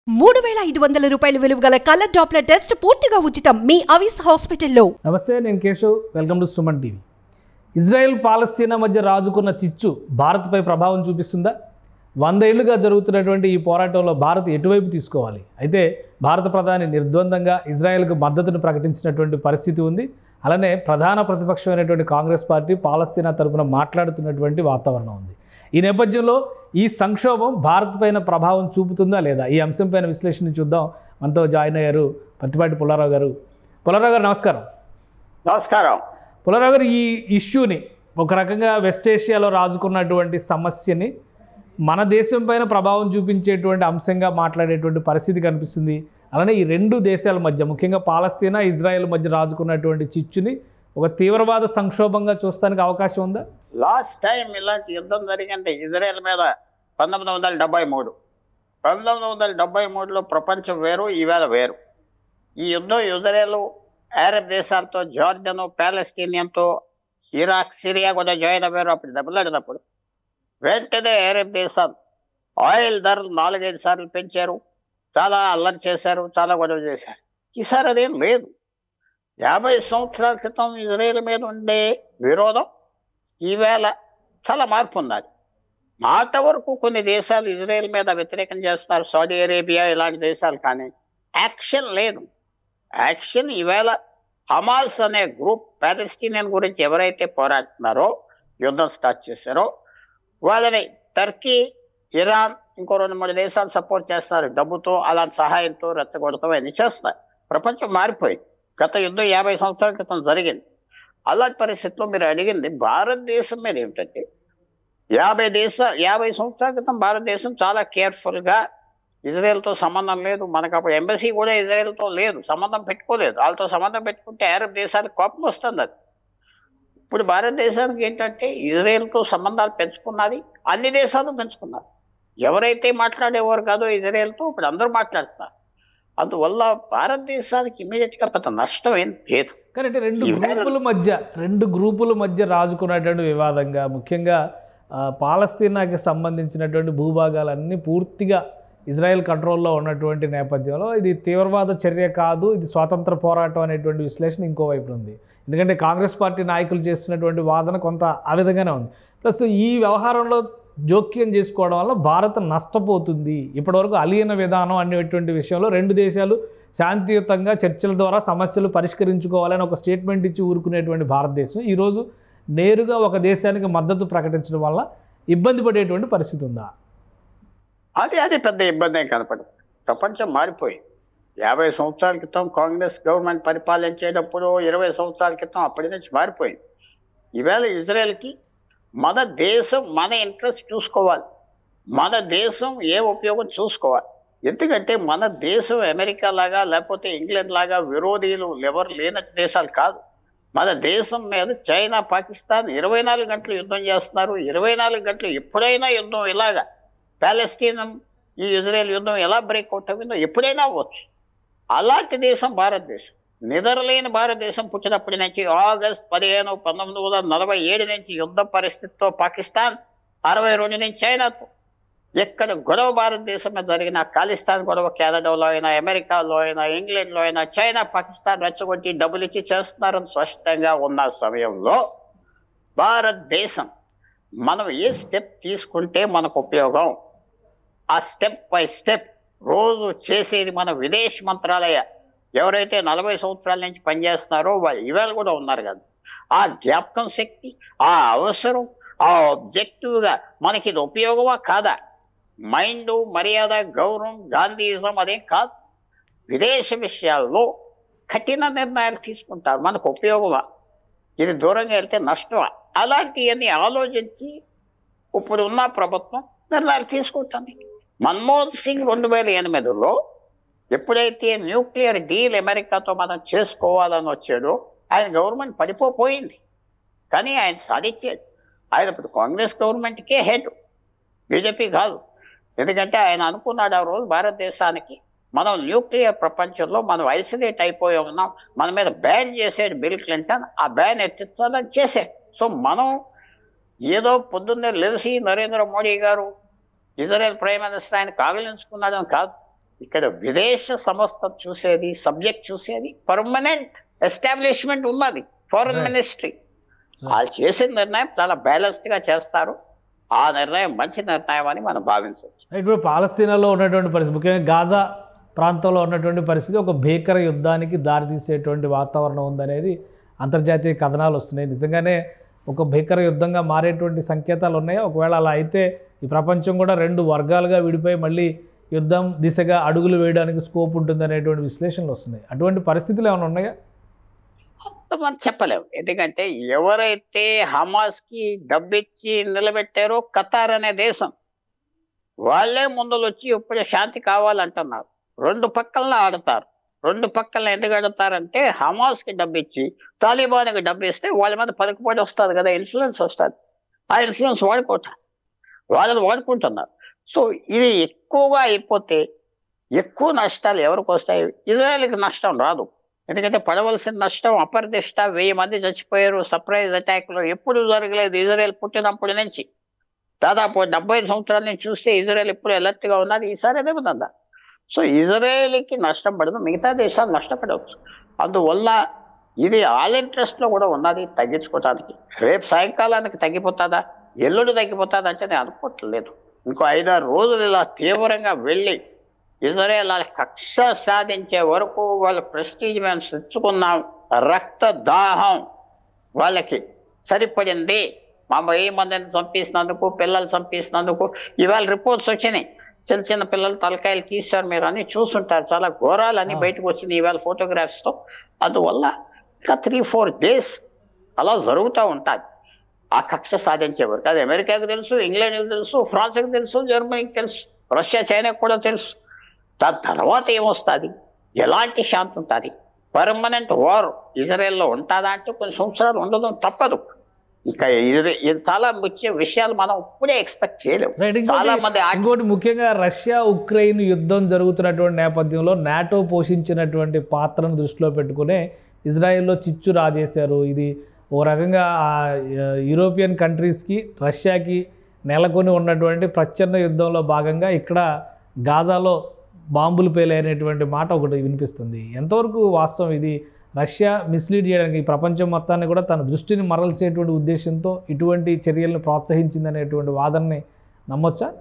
మూడు వేల ఐదు వందల రూపాయల విలువ గల కలర్ డాప్లర్ టెస్ట్ పూర్తిగా ఉచితం మీ అవిస్ హాస్పిటల్లో నమస్తే నేను Keshav welcome to Suman TV Israel Palestine మధ్య రాజుకున్న చిచ్చు భారత్పై ప్రభావం చూపిస్తుందా వంద ఏళ్లుగా జరుగుతున్నటువంటి ఈ పోరాటంలో భారత్ ఎటువైపు తీసుకోవాలి అయితే భారత ప్రధాని నిర్ద్వందంగా ఇజ్రాయెల్కు మద్దతును ప్రకటించినటువంటి పరిస్థితి ఉంది అలానే ప్రధాన ప్రతిపక్షమైనటువంటి కాంగ్రెస్ పార్టీ పాలస్తీనా తరపున మాట్లాడుతున్నటువంటి వాతావరణం ఉంది ఈ నేపథ్యంలో ఈ సంక్షోభం భారత్ పైన ప్రభావం చూపుతుందా లేదా ఈ అంశం పైన విశ్లేషణ చూద్దాం మనతో జాయిన్ అయ్యారు పత్తిపాటి పుల్లారావు గారు పుల్లారావు గారు నమస్కారం నమస్కారం పుల్లారావు గారు ఈ ఇష్యూని ఒక రకంగా వెస్ట్ ఏషియాలో రాజుకున్నటువంటి సమస్యని మన దేశం పైన ప్రభావం చూపించేటువంటి అంశంగా మాట్లాడేటువంటి పరిస్థితి కనిపిస్తుంది అలానే ఈ రెండు దేశాల మధ్య ముఖ్యంగా పాలస్తీనా ఇజ్రాయెల్ మధ్య రాజుకున్నటువంటి చిచ్చుని ఒక తీవ్రవాద సంక్షోభంగా చూస్తానికి అవకాశం ఉందా లాస్ట్ టైం ఇలాంటి యుద్ధం జరిగింది ఇజ్రాయెల్ మీద పంతొమ్మిది వందల డెబ్బై మూడు పంతొమ్మిది వందల డెబ్బై మూడులో ప్రపంచం వేరు ఈవేళ వేరు ఈ యుద్ధం ఇజ్రాయెల్ అరబ్ దేశాలతో జార్జన్ ప్యాలెస్టీనియన్తో ఇరాక్ సిరియా కూడా జాయిన్ అయ్యారు అప్పుడు దెబ్బలాడినప్పుడు వెంటనే అరబ్ దేశాలు ఆయిల్ ధరలు నాలుగైదు సార్లు పెంచారు చాలా అల్లరి చేశారు చాలా గొడవ చేశారు ఈసారి అదేం లేదు యాభై సంవత్సరాల క్రితం ఇజ్రాయెల్ మీద ఉండే విరోధం ఈవేళ చాలా మార్పు ఉన్నది మాట వరకు కొన్ని దేశాలు ఇజ్రాయెల్ మీద వ్యతిరేకం చేస్తారు సౌదీ అరేబియా ఇలాంటి దేశాలు కానీ యాక్షన్ లేదు యాక్షన్ ఈవేళ హమాల్స్ అనే గ్రూప్ పాలస్తీనియన్ గురించి ఎవరైతే పోరాడుతున్నారో యుద్ధం స్టార్ట్ చేశారో వాళ్ళని టర్కీ ఇరాన్ ఇంకో రెండు మూడు దేశాలు సపోర్ట్ చేస్తారు డబ్బుతో అలాంటి సహాయంతో రెచ్చగొడతాం అన్ని చేస్తారు ప్రపంచం మారిపోయింది గత యుద్ధం యాభై సంవత్సరాల క్రితం జరిగింది అలాంటి పరిస్థితిలో మీరు అడిగింది భారతదేశం మీద ఏమిటంటే యాభై దేశ యాభై సంవత్సరాల క్రితం భారతదేశం చాలా కేర్ఫుల్గా ఇజ్రాయెల్తో సంబంధం లేదు మనకు అప్పుడు ఎంబసీ కూడా ఇజ్రాయెల్తో లేదు సంబంధం పెట్టుకోలేదు వాళ్ళతో సంబంధం పెట్టుకుంటే అరబ్ దేశాలకు కోపం వస్తుంది అది ఇప్పుడు భారతదేశానికి ఏంటంటే ఇజ్రాయెల్తో సంబంధాలు పెంచుకున్నది అన్ని దేశాలు పెంచుకున్నారు ఎవరైతే మాట్లాడేవారు కాదో ఇజ్రాయెల్తో ఇప్పుడు అందరూ మాట్లాడుతున్నారు అందువల్ల భారతదేశానికి ఇమీడియట్గా పెద్ద నష్టం ఏం లేదు కానీ అంటే రెండు ఈవేళ- గ్రూపుల మధ్య రెండు గ్రూపుల మధ్య రాజుకున్నటువంటి వివాదంగా ముఖ్యంగా ఆ, పాలస్తీనాకి సంబంధించినటువంటి భూభాగాలన్నీ పూర్తిగా ఇజ్రాయెల్ కంట్రోల్లో ఉన్నటువంటి నేపథ్యంలో ఇది తీవ్రవాద చర్య కాదు ఇది స్వాతంత్ర పోరాటం అనేటువంటి విశ్లేషణ ఇంకోవైపు ఉంది ఎందుకంటే కాంగ్రెస్ పార్టీ నాయకులు చేస్తున్నటువంటి వాదన కొంత ఆ విధంగానే ఉంది ప్లస్ ఈ వ్యవహారంలో జోక్యం చేసుకోవడం వల్ల భారత్ నష్టపోతుంది ఇప్పటివరకు అలీన విధానం అనేటువంటి విషయంలో రెండు దేశాలు శాంతియుతంగా చర్చల ద్వారా సమస్యలు పరిష్కరించుకోవాలని ఒక స్టేట్మెంట్ ఇచ్చి ఊరుకునేటువంటి భారతదేశం ఈరోజు నేరుగా ఒక దేశానికి మద్దతు ప్రకటించడం వల్ల ఇబ్బంది పడేటువంటి పరిస్థితి ఉందా అది అది పెద్ద ఇబ్బంది ఏం కనపడదు ప్రపంచం మారిపోయింది యాభై సంవత్సరాల క్రితం కాంగ్రెస్ గవర్నమెంట్ పరిపాలించేటప్పుడు ఇరవై సంవత్సరాల క్రితం అప్పటి నుంచి మారిపోయింది ఈవేళ ఇజ్రాయెల్కి మన దేశం మన ఇంట్రెస్ట్ చూసుకోవాలి మన దేశం ఏ ఉపయోగం చూసుకోవాలి ఎందుకంటే మన దేశం అమెరికా లాగా లేకపోతే ఇంగ్లాండ్ లాగా విరోధీలు ఎవరు లేనట్టు దేశాలు కాదు మన దేశం మీద చైనా పాకిస్తాన్ ఇరవై నాలుగు గంటలు యుద్ధం చేస్తున్నారు ఇరవై నాలుగు గంటలు ఎప్పుడైనా యుద్ధం ఇలాగా ప్యాలెస్తీన్ ఈ ఇజ్రాయెల్ యుద్ధం ఎలా బ్రేక్ అవుట్ అయిందో ఎప్పుడైనా అవ్వచ్చు అలాంటి దేశం భారతదేశం నిద్రలేని భారతదేశం పుట్టినప్పటి నుంచి ఆగస్ట్ పదిహేను పంతొమ్మిది వందల నలభై ఏడు నుంచి యుద్ధ పరిస్థితితో పాకిస్తాన్ అరవై రెండు నుంచి చైనాతో ఎక్కడ గొడవ భారతదేశం మీద జరిగిన ఖాళిస్తాన్ గొడవ కెనడాలో అయినా అమెరికాలో అయినా ఇంగ్లాండ్లో అయినా చైనా పాకిస్తాన్ రెచ్చగొట్టి డబ్బులు ఇచ్చి చేస్తున్నారని స్పష్టంగా ఉన్న సమయంలో భారతదేశం మనం ఏ స్టెప్ తీసుకుంటే మనకు ఉపయోగం ఆ స్టెప్ బై స్టెప్ రోజు చేసేది మన విదేశ మంత్రాలయ ఎవరైతే నలభై సంవత్సరాల నుంచి పనిచేస్తున్నారో వాళ్ళు ఇవాళ కూడా ఉన్నారు కదా ఆ జ్ఞాపకం శక్తి ఆ అవసరం ఆ ఆబ్జెక్టివ్గా మనకి ఇది ఉపయోగమా కాదా మైండ్ మర్యాద గౌరవం గాంధీయిజం అదేం కాదు విదేశ విషయాల్లో కఠిన నిర్ణయాలు తీసుకుంటారు మనకు ఉపయోగమా ఇది దూరంగా వెళ్తే నష్టమా అలాంటివన్నీ ఆలోచించి ఇప్పుడు ఉన్న ప్రభుత్వం నిర్ణయాలు తీసుకుంటుంది మన్మోహన్ సింగ్ రెండు వేల ఎనిమిదిలో ఎప్పుడైతే న్యూక్లియర్ డీల్ అమెరికాతో మనం చేసుకోవాలని వచ్చాడో ఆయన గవర్నమెంట్ పడిపోయింది కానీ ఆయన సాధించాడు ఆయన ఇప్పుడు కాంగ్రెస్ గవర్నమెంట్కే హెడ్ బీజేపీ కాదు ఎందుకంటే ఆయన అనుకున్నాడు ఆ రోజు భారతదేశానికి మనం న్యూక్లియర్ ప్రపంచంలో మనం ఐసోలేట్ అయిపోయి ఉన్నాం మన మీద బ్యాన్ చేసాడు బిల్ క్లింటన్ ఆ బ్యాన్ ఎత్తించాలని చేశాడు సో మనం ఏదో పొద్దున్నే లేచి నరేంద్ర మోడీ గారు ఇజ్రాయెల్ ప్రైమ్ మినిస్టర్ ఆయన కాగలించుకున్నాడని కాదు ఇక్కడ విదేశ సంస్థ చూసేది సబ్జెక్ట్ చూసేది పర్మనెంట్ ఎస్టాబ్లిష్మెంట్ ఉన్నది ఫారెన్ Right. మినిస్ట్రీ వాళ్ళు చేసిన నిర్ణయం చాలా బ్యాలెన్స్డ్ గా చేస్తారు ఆ నిర్ణయం మంచి నిర్ణయం అని మనం భావించవచ్చు ఇప్పుడు పాలస్తీనాలో ఉన్నటువంటి పరిస్థితి ముఖ్యంగా గాజా ప్రాంతంలో ఉన్నటువంటి పరిస్థితి ఒక భీకర యుద్ధానికి దారితీసేటువంటి వాతావరణం ఉందనేది అంతర్జాతీయ కథనాలు వస్తున్నాయి నిజంగానే ఒక భీకర యుద్ధంగా మారేటువంటి సంకేతాలు ఉన్నాయి ఒకవేళ అలా అయితే ఈ ప్రపంచం కూడా రెండు వర్గాలుగా విడిపోయి మళ్ళీ యుద్ధం దిశగా అడుగులు వేయడానికి స్కోప్ ఉంటుందనేటువంటి విశ్లేషణలు వస్తున్నాయి అటువంటి పరిస్థితులు ఏమైనా ఉన్నాయా మనం చెప్పలేము ఎందుకంటే ఎవరైతే హమాస్ కి డబ్బిచ్చి నిలబెట్టారో ఖతార్ అనే దేశం వాళ్ళే ముందులు వచ్చి ఇప్పుడు శాంతి కావాలంటున్నారు రెండు పక్కల ఆడతారు రెండు పక్కల ఎందుకు ఆడతారంటే హమాస్ కి డబ్బు ఇచ్చి తాలిబాన్కి డబ్బు ఇస్తే వాళ్ళ మీద పలుకుబడి వస్తుంది కదా ఇన్ఫ్లుయెన్స్ వస్తుంది ఆ ఇన్ఫ్లుయెన్స్ వాడుకుంటారు వాళ్ళని వాడుకుంటున్నారు సో ఇది ఎక్కువగా అయిపోతే ఎక్కువ నష్టాలు ఎవరికి వస్తాయి ఇజ్రాయెల్కి నష్టం రాదు ఎందుకంటే పడవలసిన నష్టం అపరిదిష్ట వెయ్యి మంది చచ్చిపోయారు సర్ప్రైజ్ అటాక్లో ఎప్పుడు జరగలేదు ఇజ్రాయెల్ పుట్టినప్పటి నుంచి దాదాపు డెబ్బై ఐదు సంవత్సరాల నుంచి చూస్తే ఇజ్రాయెల్ ఎప్పుడు alert గా ఉన్నది ఈసారి అదే ఉందా సో ఇజ్రాయేల్కి నష్టం పడదు మిగతా దేశాలు నష్టపడవచ్చు అందువల్ల ఇది ఆల్ ఇంట్రెస్ట్లో కూడా ఉన్నది తగ్గించుకోవడానికి రేపు సాయంకాలానికి తగ్గిపోతుందా ఎల్లుండి తగ్గిపోతుందా అంటే నేను అనుకోవట్లేదు ఇంకో ఐదారు రోజులు ఇలా తీవ్రంగా వెళ్ళి ఇజ్రాయెల్ వాళ్ళ కక్ష సాధించే వరకు వాళ్ళ ప్రెస్టీజ్ మేము తెచ్చుకున్నాం రక్త దాహం వాళ్ళకి సరిపడింది మా వెయ్యి మందిని చంపేసినందుకు పిల్లలు చంపేసినందుకు ఇవాళ రిపోర్ట్స్ వచ్చినాయి చిన్న చిన్న పిల్లలు తలకాయలు తీశారు మీరు అన్ని చూసుంటారు చాలా ఘోరాలు అన్ని ఆ. బయటకు వచ్చినాయి ఇవాళ photographs తో అందువల్ల ఇంకా త్రీ ఫోర్ డేస్ అలా జరుగుతూ ఉంటుంది ఆ కక్ష సాధించే వరకు అది అమెరికాకు తెలుసు ఇంగ్లాండ్కి తెలుసు ఫ్రాన్స్కి తెలుసు జర్మనీకి తెలుసు రష్యా చైనాకు కూడా తెలుసు దాని తర్వాత ఏమొస్తుంది ఎలాంటి శాంతి ఉంటుంది పర్మనెంట్ వార్ ఇజ్రాయెల్లో ఉంటుందా అంటే కొన్ని సంవత్సరాలు ఉండడం తప్పదు ఇంకా ఇది ఇది చాలా ముఖ్య విషయాలు మనం ఇప్పుడే ఎక్స్పెక్ట్ చేయలేము రైట్ చాలా ఇంకోటి మంది ఆ- ఇంకోటి ముఖ్యంగా రష్యా ఉక్రెయిన్ యుద్ధం జరుగుతున్నటువంటి నేపథ్యంలో నాటో పోషించినటువంటి పాత్రను దృష్టిలో పెట్టుకునే ఇజ్రాయెల్లో చిచ్చు రాజేశారు ఇది ఓ రకంగా ఆ, యూరోపియన్ కంట్రీస్కి రష్యాకి నెలకొని ఉన్నటువంటి ప్రచ్ఛన్న యుద్ధంలో భాగంగా ఇక్కడ గాజాలో బాంబులు పేలైనటువంటి మాట ఒకటి వినిపిస్తుంది ఎంతవరకు వాస్తవం ఇది రష్యా మిస్లీడ్ చేయడానికి ఈ ప్రపంచం మొత్తాన్ని కూడా తన దృష్టిని మరల్చేటువంటి ఉద్దేశంతో ఇటువంటి చర్యలను ప్రోత్సహించిందనేటువంటి వాదనని నమ్మొచ్చా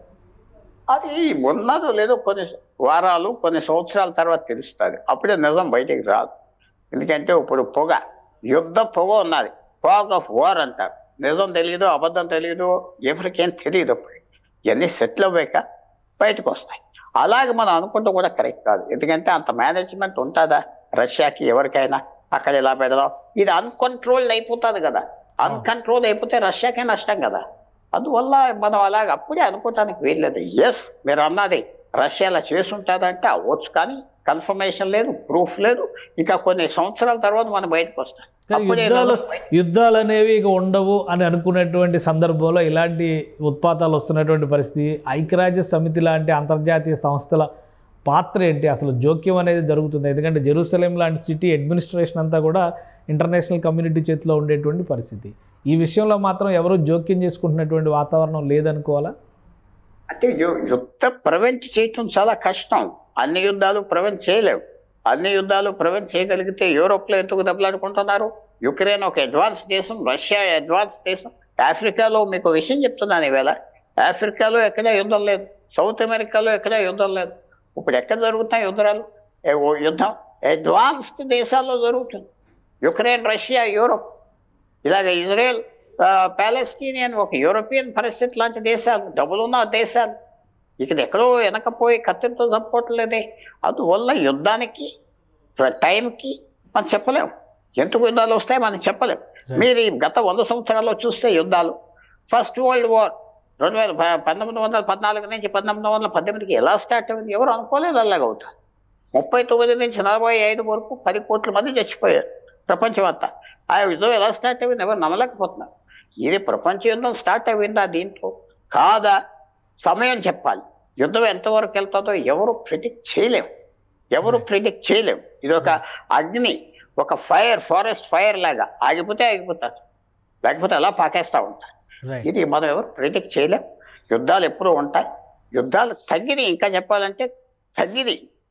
అది ఉన్నదో లేదో కొన్ని వారాలు కొన్ని సంవత్సరాల తర్వాత తెలుస్తుంది అప్పుడే నిజం బయటికి రాదు ఎందుకంటే ఇప్పుడు పొగ యుద్ధ పొగ ఉన్నది ఫాగ్ ఆఫ్ వార్ అంటారు నిజం తెలియదు అబద్ధం తెలియదు ఎవరికేం తెలియదు అప్పుడు ఇవన్నీ సెటిల్ అవ్వాక బయటకు వస్తాయి అలాగే మనం అనుకుంటూ కూడా కరెక్ట్ కాదు ఎందుకంటే అంత మేనేజ్మెంట్ ఉంటుందా రష్యాకి ఎవరికైనా అక్కడ ఇలా పెడదాం ఇది అన్కంట్రోల్డ్ అయిపోతుంది కదా అన్కంట్రోల్ అయిపోతే రష్యాకే నష్టం కదా అందువల్ల మనం అలాగ అప్పుడే అనుకోవటానికి వీల్లేదు ఎస్ మీరు అన్నది రష్యాలో చేసి ఉంటుందంటే అవ్వచ్చు కానీ కన్ఫర్మేషన్ లేదు ప్రూఫ్ లేదు ఇంకా కొన్ని సంవత్సరాల తర్వాత మనం బయటకు వస్తాం కానీ అప్పుడే యుద్ధాలు నిజం బయట- యుద్ధాలు అనేవి ఇక ఉండవు అని అనుకునేటువంటి సందర్భంలో ఇలాంటి ఉత్పాతాలు వస్తున్నటువంటి పరిస్థితి ఐక్యరాజ్య సమితి లాంటి అంతర్జాతీయ సంస్థల పాత్ర ఏంటి అసలు జోక్యం అనేది జరుగుతుంది ఎందుకంటే జెరూసలేం లాంటి సిటీ అడ్మినిస్ట్రేషన్ అంతా కూడా ఇంటర్నేషనల్ కమ్యూనిటీ చేతిలో ఉండేటువంటి పరిస్థితి ఈ విషయంలో మాత్రం ఎవరు జోక్యం చేసుకుంటున్నటువంటి వాతావరణం లేదనుకోవాలా అంటే యు- యుద్ధ ప్రివెంట్ చేయటం చాలా కష్టం అన్ని యుద్ధాలు ప్రివెంట్ చేయలేవు అన్ని యుద్ధాలు ప్రివెంట్ చేయగలిగితే యూరోప్ లో ఎందుకు దెబ్బలాడుకుంటున్నారు యుక్రెయిన్ ఒక అడ్వాన్స్ దేశం రష్యా అడ్వాన్స్ దేశం ఆఫ్రికాలో మీకు విషయం చెప్తున్నాను ఈవేళ ఆఫ్రికాలో ఎక్కడ యుద్ధం లేదు సౌత్ అమెరికాలో ఎక్కడ యుద్ధం లేదు ఇప్పుడు ఎక్కడ జరుగుతాయి యుద్ధాలు ఏ ఓ యుద్ధం అడ్వాన్స్డ్ దేశాల్లో జరుగుతుంది యుక్రెయిన్ రష్యా యూరోప్ ఇలాగ ఇజ్రాయెల్ ఆ, పాలస్తీనియన్ ఒక యూరోపియన్ పరిస్థితి లాంటి దేశాలు డబ్బులున్న దేశాలు ఇక్కడ ఎక్కడో వెనకపోయి కత్తితో చంపుకోవట్లేదే అందువల్ల యుద్ధానికి ప్ర- టైంకి మనం చెప్పలేం ఎందుకు యుద్ధాలు వస్తాయి మనం చెప్పలేం మీరు ఈ గత వంద సంవత్సరాల్లో చూస్తే యుద్ధాలు ఫస్ట్ వరల్డ్ వార్ రెండు వేల ప- పంతొమ్మిది వందల పద్నాలుగు నుంచి పంతొమ్మిది వందల పద్దెనిమిదికి ఎలా స్టార్ట్ అయింది ఎవరు అనుకోలేదు అలాగ అవుతుంది ముప్పై తొమ్మిది నుంచి నలభై ఐదు వరకు పది కోట్ల మంది చచ్చిపోయారు ప్రపంచం అంతా ఆ యుద్ధం ఎలా స్టార్ట్ అయింది ఎవరు నమ్మలేకపోతున్నారు ఇది ప్రపంచ యుద్ధం స్టార్ట్ అయిందా దీంట్లో కాదా సమయం చెప్పాలి యుద్ధం ఎంతవరకు వెళ్తుందో ఎవరు ప్రిడిక్ట్ చేయలేం ఎవరు ప్రిడిక్ట్ చేయలేం ఇది ఒక అగ్ని ఒక ఫైర్ ఫారెస్ట్ ఫైర్ లాగా ఆగిపోతే ఆగిపోతారు లేకపోతే అలా పాకేస్తూ ఉంటారు రైట్ ఇది మనం ఎవరు ప్రిడిక్ట్ చేయలేం యుద్ధాలు ఎప్పుడూ ఉంటాయి యుద్ధాలు తగ్గినాయి ఇంకా చెప్పాలంటే తగ్గినాయి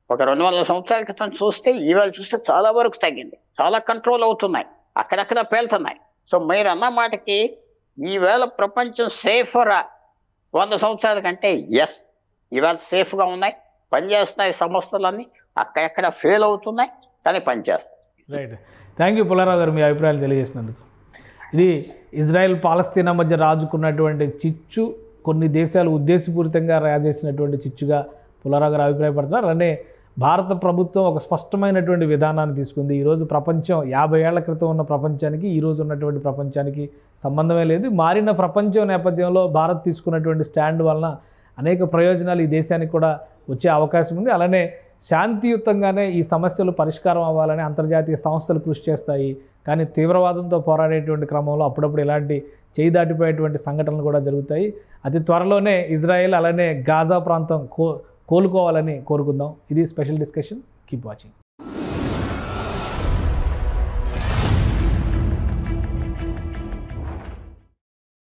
ఒక రెండు వందల సంవత్సరాల క్రితం చూస్తే ఈవేళ చూస్తే చాలా వరకు తగ్గింది చాలా కంట్రోల్ అవుతున్నాయి అక్కడక్కడ పేలుతున్నాయి సో మీరు అన్న మాటకి ఈవేళ ప్రపంచం సేఫరా వంద సంవత్సరాల కంటే ఎస్ ఈవేళ సేఫ్గా ఉన్నాయి పనిచేస్తున్నాయి సంస్థలన్నీ అక్కడెక్కడ ఫెయిల్ అవుతున్నాయి కానీ పనిచేస్తాయి రైట్ థ్యాంక్ యూ పుల్లారావు గారు మీ అభిప్రాయాలు తెలియజేసినందుకు ఇది ఇజ్రాయెల్ పాలస్తీనా మధ్య రాజుకున్నటువంటి చిచ్చు కొన్ని దేశాలు ఉద్దేశపూరితంగా రాజేసినటువంటి చిచ్చుగా పుల్లారావు గారు అభిప్రాయపడుతున్నారు అలానే భారత ప్రభుత్వం ఒక స్పష్టమైనటువంటి విధానాన్ని తీసుకుంది ఈరోజు ప్రపంచం యాభై ఏళ్ల క్రితం ఉన్న ప్రపంచానికి ఈరోజు ఉన్నటువంటి ప్రపంచానికి సంబంధమే లేదు మారిన ప్రపంచం నేపథ్యంలో భారత్ తీసుకున్నటువంటి స్టాండ్ వలన అనేక ప్రయోజనాలు ఈ దేశానికి కూడా వచ్చే అవకాశం ఉంది అలానే శాంతియుతంగానే ఈ సమస్యలు పరిష్కారం అవ్వాలని అంతర్జాతీయ సంస్థలు కృషి చేస్తాయి కానీ తీవ్రవాదంతో పోరాడేటువంటి క్రమంలో అప్పుడప్పుడు ఇలాంటి చేయి దాటిపోయేటువంటి సంఘటనలు కూడా జరుగుతాయి అతి త్వరలోనే ఇజ్రాయెల్ అలానే గాజా ప్రాంతం కో కోలుకోవాలని కోరుకుందాం ఇది స్పెషల్ డిస్కషన్ కీప్ వాచింగ్